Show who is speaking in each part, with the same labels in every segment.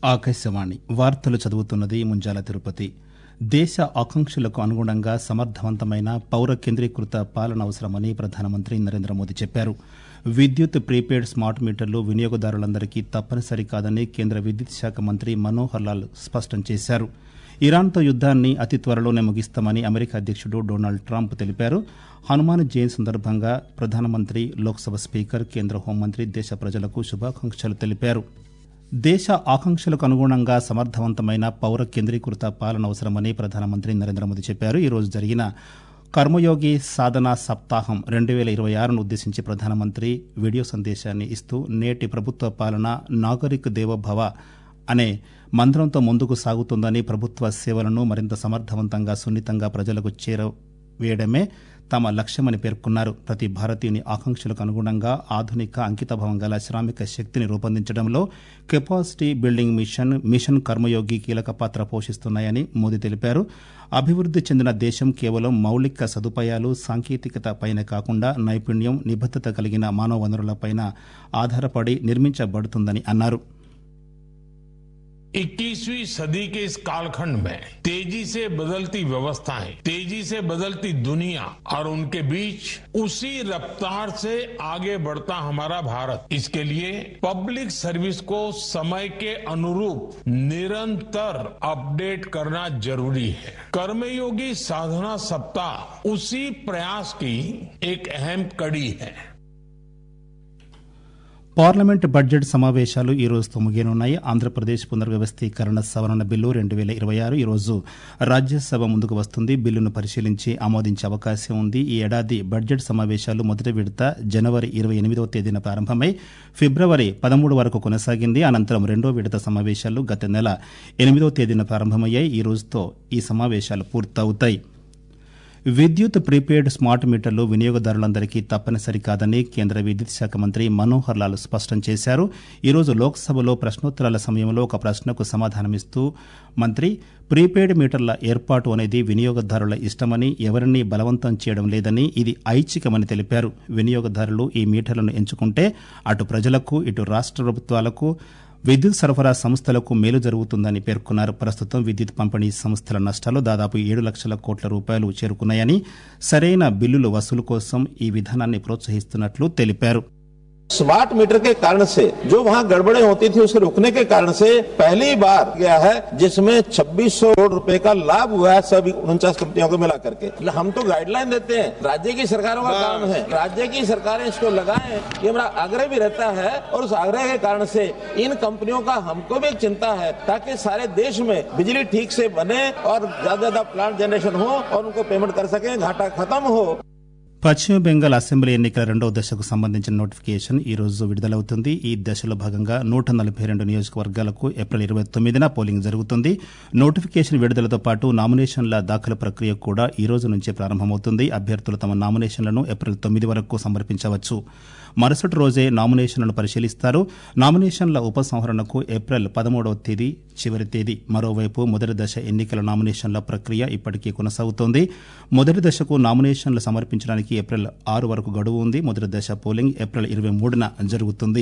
Speaker 1: ఆకాశవాణి వార్తలు చదువుతున్నది ముంజాల తిరుపతి దేశ ఆకాంక్షలకు అనుగుణంగా సమర్థవంతమైన పౌర కేంద్రీకృత పాలన అవసరమని ప్రధానమంత్రి నరేంద్ర మోదీ చెప్పారు విద్యుత్ ప్రీపెయిడ్ స్మార్ట్ మీటర్లు వినియోగదారులందరికీ తప్పనిసరి కాదని కేంద్ర విద్యుత్ శాఖ మంత్రి మనోహర్ లాల్ స్పష్టం చేశారు ఇరాన్తో యుద్దాన్ని అతి త్వరలోనే ముగిస్తామని అమెరికా అధ్యక్షుడు డొనాల్డ్ ట్రంప్ తెలిపారు హనుమాన్ జయంతి సందర్భంగా ప్రధానమంత్రి లోక్సభ స్పీకర్ కేంద్ర హోంమంత్రి దేశ ప్రజలకు శుభాకాంక్షలు తెలిపారు దేశ ఆకాంక్షలకు అనుగుణంగా సమర్థవంతమైన పౌర కేంద్రీకృత పాలన అవసరమని ప్రధానమంత్రి నరేంద్ర మోదీ చెప్పారు ఈ రోజు జరిగిన కర్మయోగి సాధన సప్తాహం రెండు వేల ఇరవై ఆరును ఉద్దేశించి ప్రధానమంత్రి వీడియో సందేశాన్ని ఇస్తూ నేటి ప్రభుత్వ పాలన నాగరిక్ దేవోభవ అనే మంత్రంతో ముందుకు సాగుతుందని ప్రభుత్వ సేవలను మరింత సమర్థవంతంగా సున్నితంగా ప్రజలకు చేరవేయడమే తమ లక్ష్యమని పేర్కొన్నారు ప్రతి భారతీయుని ఆకాంక్షలకు అనుగుణంగా ఆధునిక అంకితభావం గల శ్రామిక శక్తిని రూపొందించడంలో capacity building mission mission Karmayogi కీలక పాత్ర పోషిస్తున్నాయని మోదీ తెలిపారు అభివృద్ది చెందిన దేశం కేవలం మౌలిక సదుపాయాలు సాంకేతికత పైన కాకుండా నైపుణ్యం నిబద్దత కలిగిన మానవ వనరులపైన ఆధారపడి నిర్మించబడుతుందని అన్నారు
Speaker 2: 21वीं सदी के इस कालखंड में तेजी से बदलती व्यवस्थाएं तेजी से बदलती दुनिया और उनके बीच उसी रफ्तार से आगे बढ़ता हमारा भारत इसके लिए पब्लिक सर्विस को समय के अनुरूप निरंतर अपडेट करना जरूरी है कर्मयोगी साधना सप्ताह उसी प्रयास की एक अहम कड़ी है
Speaker 1: పార్లమెంట్ బడ్జెట్ సమావేశాలు ఈ రోజుతో ముగియనున్నాయి ఆంధ్రప్రదేశ్ పునర్వ్యవస్థీకరణ సవరణ బిల్లు రెండు వేల ఇరవై ఆరు ఈ రోజు రాజ్యసభ ముందుకు వస్తుంది బిల్లును పరిశీలించి ఆమోదించే అవకాశం ఉంది ఈ ఏడాది బడ్జెట్ సమావేశాలు మొదటి విడత జనవరి ఇరవై ఎనిమిదవ తేదీన ప్రారంభమై ఫిబ్రవరి పదమూడు వరకు కొనసాగింది అనంతరం రెండో విడత సమావేశాలు గత నెల ఎనిమిదవ తేదీన ప్రారంభమయ్యాయి ఈ రోజుతో ఈ సమావేశాలు పూర్తవుతాయి విద్యుత్ ప్రీపెయిడ్ స్మార్ట్ మీటర్లు వినియోగదారులందరికీ తప్పనిసరి కాదని కేంద్ర విద్యుత్ శాఖ మంత్రి మనోహర్ లాల్ స్పష్టం చేశారు ఈరోజు లోక్సభలో ప్రశ్నోత్తరాల సమయంలో ఒక ప్రశ్నకు సమాధానమిస్తూ మంత్రి ప్రీపెయిడ్ మీటర్ల ఏర్పాటు అనేది వినియోగదారుల ఇష్టమని ఎవరినీ బలవంతం చేయడం లేదని ఇది ఐచ్ఛికమని తెలిపారు వినియోగదారులు ఈ మీటర్లను ఎంచుకుంటే అటు ప్రజలకు ఇటు రాష్ట ప్రభుత్వాలకు విద్యుత్ సరఫరా సంస్థలకు మేలు జరుగుతుందని పేర్కొన్నారు ప్రస్తుతం విద్యుత్ పంపిణీ సంస్థల నష్టాలు దాదాపు ఏడు లక్షల కోట్ల రూపాయలు చేరుకున్నాయని సరైన బిల్లుల వసూలు కోసం ఈ విధానాన్ని ప్రోత్సహిస్తున్నట్లు తెలిపారు
Speaker 3: स्मार्ट मीटर के कारण से जो वहाँ गड़बड़े होती थी उसे रोकने के कारण से पहली बार गया है जिसमें 2600 करोड़ रुपए का लाभ हुआ है सभी उनचास कंपनियों को मिला करके हम तो गाइडलाइन देते हैं राज्य की सरकारों का काम है राज्य की सरकारें इसको लगाएं ये हमारा आग्रह भी रहता है और उस आग्रह के कारण से इन कंपनियों का हमको भी एक चिंता है ताकि सारे देश में बिजली ठीक से बने और ज्यादा ज्यादा प्लांट जनरेशन हो और उनको पेमेंट कर सके घाटा खत्म हो
Speaker 1: పశ్చిమ బెంగాల్ అసెంబ్లీ ఎన్నికల రెండవ దశకు సంబంధించిన నోటిఫికేషన్ ఈ రోజు విడుదలవుతుంది ఈ దశలో భాగంగా నూట నలభై రెండు నియోజకవర్గాలకు ఏప్రిల్ ఇరవై తొమ్మిదిన పోలింగ్ జరుగుతుంది నోటిఫికేషన్ విడుదలతో పాటు నామినేషన్ల దాఖలు ప్రక్రియ కూడా ఈ రోజు నుంచే ప్రారంభమవుతుంది అభ్యర్థులు తమ నామినేషన్లను ఏప్రిల్ తొమ్మిది వరకు సమర్పించవచ్చు మరుసటి రోజే నామినేషన్లను పరిశీలిస్తారు నామినేషన్ల ఉపసంహరణకు ఏప్రిల్ పదమూడవ తేదీ చివరి తేదీ మరోవైపు మొదటి దశ ఎన్నికల నామినేషన్ల ప్రక్రియ ఇప్పటికీ కొనసాగుతోంది మొదటి దశకు నామినేషన్లు సమర్పించడానికి ఏప్రిల్ ఆరు వరకు గడువు ఉంది మొదటి దశ పోలింగ్ ఏప్రిల్ ఇరవై మూడున జరుగుతుంది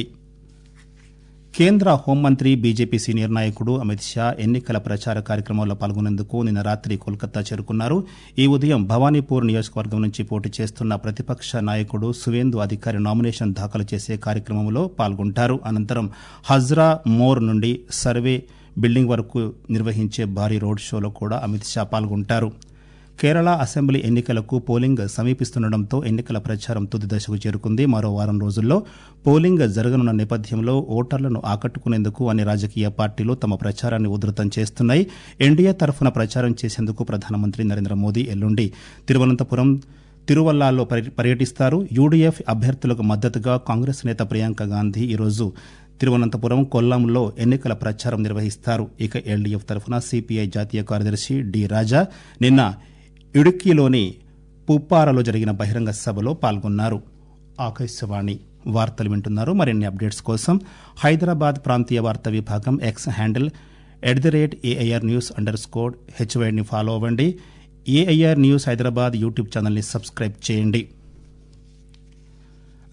Speaker 1: కేంద్ర హోంమంత్రి బీజేపీ సీనియర్ నాయకుడు అమిత్ షా ఎన్నికల ప్రచార కార్యక్రమంలో పాల్గొనేందుకు నిన్న రాత్రి కోల్కతా చేరుకున్నారు ఈ ఉదయం భవానీపూర్ నియోజకవర్గం నుంచి పోటీ చేస్తున్న ప్రతిపక్ష నాయకుడు సువేందు అధికారి నామినేషన్ దాఖలు చేసే కార్యక్రమంలో పాల్గొంటారు అనంతరం హజ్రా మోర్ నుండి సర్వే బిల్డింగ్ వరకు నిర్వహించే భారీ రోడ్ షోలో కూడా అమిత్ షా పాల్గొంటారు కేరళ అసెంబ్లీ ఎన్నికలకు పోలింగ్ సమీపిస్తుండటంతో ఎన్నికల ప్రచారం తుది దశకు చేరుకుంది మరో వారం రోజుల్లో పోలింగ్ జరగనున్న నేపథ్యంలో ఓటర్లను ఆకట్టుకునేందుకు అన్ని రాజకీయ పార్టీలు తమ ప్రచారాన్ని ఉధృతం చేస్తున్నాయి ఎన్డీఏ తరఫున ప్రచారం చేసేందుకు ప్రధానమంత్రి నరేంద్ర మోదీ ఎల్లుండి తిరువనంతపురం తిరువల్లాలో పర్యటిస్తారు యూడీఎఫ్ అభ్యర్థులకు మద్దతుగా కాంగ్రెస్ నేత ప్రియాంక గాంధీ ఈరోజు తిరువనంతపురం కొల్లంలో ఎన్నికల ప్రచారం నిర్వహిస్తారు ఇక ఎల్డీఎఫ్ తరఫున సిపిఐ జాతీయ కార్యదర్శి డి రాజా నిన్న ఇడుక్కిలోని పుప్పారలో జరిగిన బహిరంగ సభలో పాల్గొన్నారు ఆకాశవాణి వార్తలు వింటున్నారు మరిన్ని అప్డేట్స్ కోసం హైదరాబాద్ ప్రాంతీయ వార్తా విభాగం X handle at the rate AIR news under score హెచ్వైడ్ని ఫాలో అవ్వండి ఏఐఆర్ న్యూస్ హైదరాబాద్ యూట్యూబ్ ఛానల్ని సబ్స్క్రైబ్ చేయండి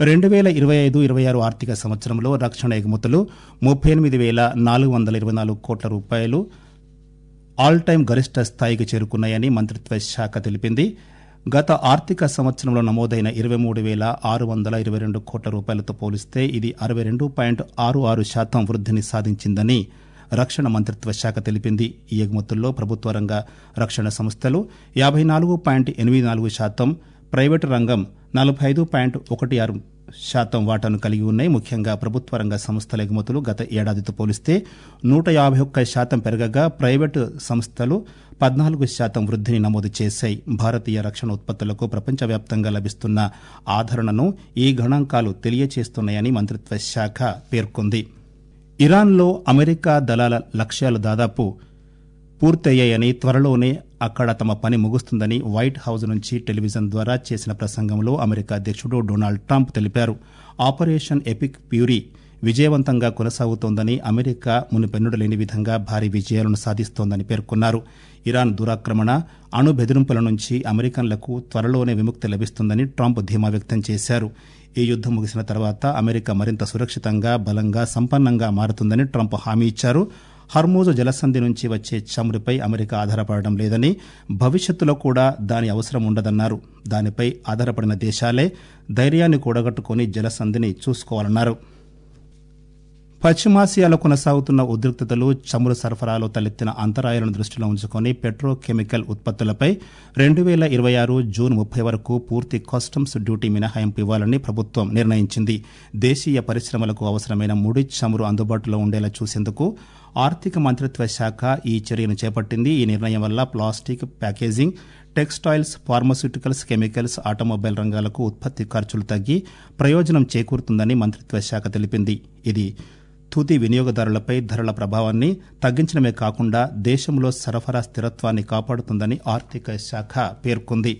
Speaker 1: రెండు వేల ఇరవై ఐదు ఇరవై ఆరు ఆర్థిక సంవత్సరంలో రక్షణ ఎగుమతులు ముప్పై ఎనిమిది వేల నాలుగు వందల ఇరవై నాలుగు కోట్ల రూపాయలు ఆల్ టైం గరిష్ట స్థాయికి చేరుకున్నాయని మంత్రిత్వ శాఖ తెలిపింది గత ఆర్థిక సంవత్సరంలో నమోదైన ఇరవై మూడు వేల ఆరు వందల ఇరవై రెండు కోట్ల రూపాయలతో పోలిస్తే ఇది అరవై రెండు పాయింట్ ఆరు ఆరు శాతం వృద్ధిని సాధించిందని రక్షణ మంత్రిత్వ శాఖ తెలిపింది ఈ ఎగుమతుల్లో ప్రభుత్వ రంగ రక్షణ సంస్థలు యాభై నాలుగు పాయింట్ ఎనిమిది నాలుగు శాతం ప్రైవేటు రంగం నలభై ఐదు పాయింట్ ఒకటి ఆరు శాతం వాటాను కలిగి ఉన్నాయి ముఖ్యంగా ప్రభుత్వ రంగ సంస్థల ఎగుమతులు గత ఏడాదితో పోలిస్తే నూట యాభై ఒక్క శాతం పెరగగా ప్రైవేటు సంస్థలు పద్నాలుగు శాతం వృద్ధిని నమోదు చేశాయి భారతీయ రక్షణ ఉత్పత్తులకు ప్రపంచవ్యాప్తంగా లభిస్తున్న ఆదరణను ఈ గణాంకాలు తెలియచేస్తున్నాయని మంత్రిత్వ శాఖ పేర్కొంది ఇరాన్లో అమెరికా దళాల లక్ష్యాలు దాదాపు పూర్తయ్యాయని త్వరలోనే అక్కడ తమ పని ముగుస్తుందని వైట్ హౌస్ నుంచి టెలివిజన్ ద్వారా చేసిన ప్రసంగంలో అమెరికా అధ్యక్షుడు డొనాల్డ్ ట్రంప్ తెలిపారు ఆపరేషన్ ఎపిక్ ప్యూరీ విజయవంతంగా కొనసాగుతోందని అమెరికా మునుపెన్నుడు లేని విధంగా భారీ విజయాలను సాధిస్తోందని పేర్కొన్నారు ఇరాన్ దురాక్రమణ అణు బెదిరింపుల నుంచి అమెరికన్లకు త్వరలోనే విముక్తి లభిస్తుందని ట్రంప్ ధీమా వ్యక్తం చేశారు ఈ యుద్దం ముగిసిన తర్వాత అమెరికా మరింత సురక్షితంగా బలంగా సంపన్నంగా మారుతుందని ట్రంప్ హామీ ఇచ్చారు హర్మూజు జలసంధి నుంచి వచ్చే చమురుపై అమెరికా ఆధారపడడం లేదని భవిష్యత్తులో కూడా దాని అవసరం ఉండదన్నారు దానిపై ఆధారపడిన దేశాలే ధైర్యాన్ని కూడగట్టుకుని జలసంధిని చూసుకోవాలన్నారు పశ్చిమాసియాలో కొనసాగుతున్న ఉద్రిక్తతలు చమురు సరఫరాలో తలెత్తిన అంతరాయాలను దృష్టిలో ఉంచుకుని పెట్రోకెమికల్ ఉత్పత్తులపై రెండు వేల ఇరవై ఆరు జూన్ ముప్పై వరకు పూర్తి కస్టమ్స్ డ్యూటీ మినహాయింపు ఇవ్వాలని ప్రభుత్వం నిర్ణయించింది దేశీయ పరిశ్రమలకు అవసరమైన ముడి చమురు అందుబాటులో ఉండేలా చూసేందుకు ఆర్థిక మంత్రిత్వ శాఖ ఈ చర్యను చేపట్టింది ఈ నిర్ణయం వల్ల plastic packaging textiles pharmaceuticals chemicals automobile రంగాలకు ఉత్పత్తి ఖర్చులు తగ్గి ప్రయోజనం చేకూరుతుందని మంత్రిత్వ శాఖ తెలిపింది ఇది తుది వినియోగదారులపై ధరల ప్రభావాన్ని తగ్గించడమే కాకుండా దేశంలో సరఫరా స్థిరత్వాన్ని కాపాడుతుందని ఆర్థిక శాఖ పేర్కొంది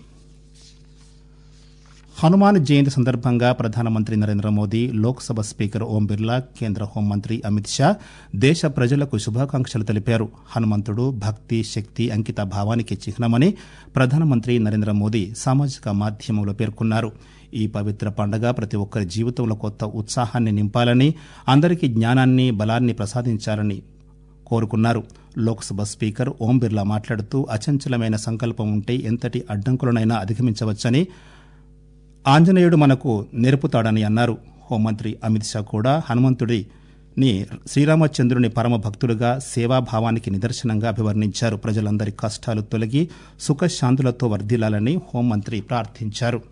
Speaker 1: హనుమాన్ జయంతి సందర్భంగా ప్రధానమంత్రి నరేంద్ర మోదీ లోక్సభ స్పీకర్ ఓం బిర్లా కేంద్ర హోంమంత్రి అమిత్ షా దేశ ప్రజలకు శుభాకాంక్షలు తెలిపారు హనుమంతుడు భక్తి శక్తి అంకిత భావానికి చిహ్నమని ప్రధానమంత్రి నరేంద్ర మోదీ సామాజిక మాధ్యమంలో పేర్కొన్నారు ఈ పవిత్ర పండుగ ప్రతి ఒక్కరి జీవితంలో కొత్త ఉత్సాహాన్ని నింపాలని అందరికీ జ్ఞానాన్ని బలాన్ని ప్రసాదించాలని కోరుకున్నారు లోక్సభ స్పీకర్ ఓం బిర్లా మాట్లాడుతూ అచంచలమైన సంకల్పం ఉంటే ఎంతటి అడ్డంకులనైనా అధిగమించవచ్చని ఆంజనేయుడు మనకు నేర్పుతాడని అన్నారు హోంమంత్రి అమిత్ షా కూడా హనుమంతుడిని శ్రీరామచంద్రుని పరమ భక్తుడుగా సేవాభావానికి నిదర్శనంగా అభివర్ణించారు ప్రజలందరి కష్టాలు తొలగి సుఖశాంతులతో వర్ధిల్లాలని హోంమంత్రి ప్రార్థించారు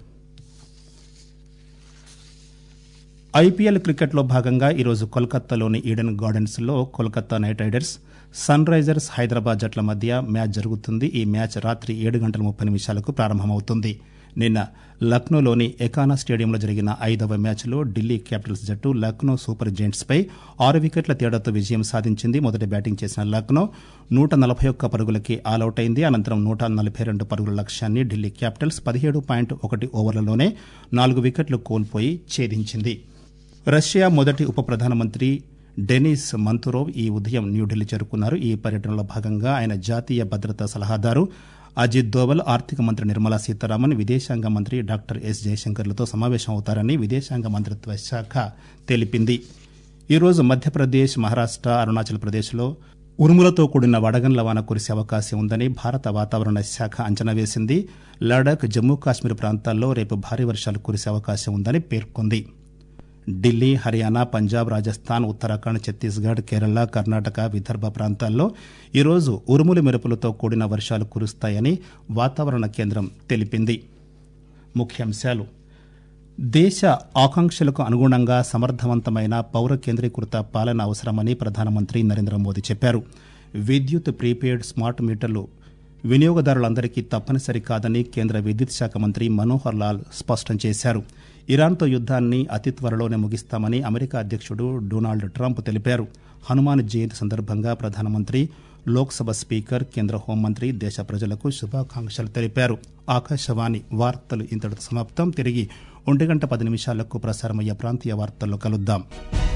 Speaker 1: ఐపీఎల్ క్రికెట్లో భాగంగా ఈరోజు కోల్కతాలోని ఈడెన్ గార్డెన్స్లో Kolkata Knight Riders Sun Risers Hyderabad జట్ల మధ్య మ్యాచ్ జరుగుతుంది ఈ మ్యాచ్ రాత్రి ఏడు గంటల ముప్పై నిమిషాలకు ప్రారంభమవుతుంది నిన్న లక్నోలోని ఎకానా స్టేడియంలో జరిగిన ఐదవ మ్యాచ్లో ఢిల్లీ క్యాపిటల్స్ జట్టు లక్నో సూపర్ జెయింట్స్పై ఆరు వికెట్ల తేడాతో విజయం సాధించింది మొదటి బ్యాటింగ్ చేసిన లక్నో నూట నలభై ఒక్క పరుగులకి ఆలౌట్ అయింది అనంతరం నూట నలభై రెండు పరుగుల లక్ష్యాన్ని ఢిల్లీ క్యాపిటల్స్ పదిహేడు పాయింట్ ఒకటి ఓవర్లలోనే నాలుగు వికెట్లు కోల్పోయి ఛేదించింది రష్యా మొదటి ఉప ప్రధానమంత్రి డెనిస్ మంతురోవ్ ఈ ఉదయం న్యూఢిల్లీ చేరుకున్నారు ఈ పర్యటనలో భాగంగా ఆయన జాతీయ భద్రతా సలహాదారు అజిత్ దోవల్ ఆర్థిక మంత్రి నిర్మలా సీతారామన్ విదేశాంగ మంత్రి డాక్టర్ ఎస్ జయశంకర్లతో సమావేశం అవుతారని విదేశాంగ మంత్రిత్వ శాఖ తెలిపింది ఈరోజు మధ్యప్రదేశ్ మహారాష్ట అరుణాచల్ ప్రదేశ్లో ఉరుములతో కూడిన వడగండ్ల వాన కురిసే అవకాశం ఉందని భారత వాతావరణ శాఖ అంచనా వేసింది లడాక్ జమ్మూ కాశ్మీర్ ప్రాంతాల్లో రేపు భారీ వర్షాలు కురిసే అవకాశం ఉందని పేర్కొంది ఢిల్లీ హర్యానా పంజాబ్ రాజస్థాన్ ఉత్తరాఖండ్ ఛత్తీస్గఢ్ కేరళ కర్ణాటక విదర్భ ప్రాంతాల్లో ఈరోజు ఉరుములు మెరుపులతో కూడిన వర్షాలు కురుస్తాయని వాతావరణ కేంద్రం తెలిపింది ముఖ్యాంశాలు దేశ ఆకాంక్షలకు అనుగుణంగా సమర్థవంతమైన పౌర కేంద్రీకృత పాలన అవసరమని ప్రధానమంత్రి నరేంద్ర మోదీ చెప్పారు విద్యుత్ ప్రీపెయిడ్ స్మార్ట్ మీటర్లు వినియోగదారులందరికీ తప్పనిసరి కాదని కేంద్ర విద్యుత్ శాఖ మంత్రి మనోహర్ లాల్ స్పష్టం చేశారు ఇరాన్తో యుద్దాన్ని అతి త్వరలోనే ముగిస్తామని అమెరికా అధ్యక్షుడు డొనాల్డ్ ట్రంప్ తెలిపారు హనుమాన్ జయంతి సందర్భంగా ప్రధానమంత్రి లోక్సభ స్పీకర్ కేంద్ర హోంమంత్రి దేశ ప్రజలకు శుభాకాంక్షలు తెలిపారు ఆకాశవాణి వార్తలు ఇంతటితో సమాప్తం తిరిగి ఒంటి గంట పది నిమిషాలకు ప్రసారమయ్యే ప్రాంతీయ వార్తల్లో కలుద్దాం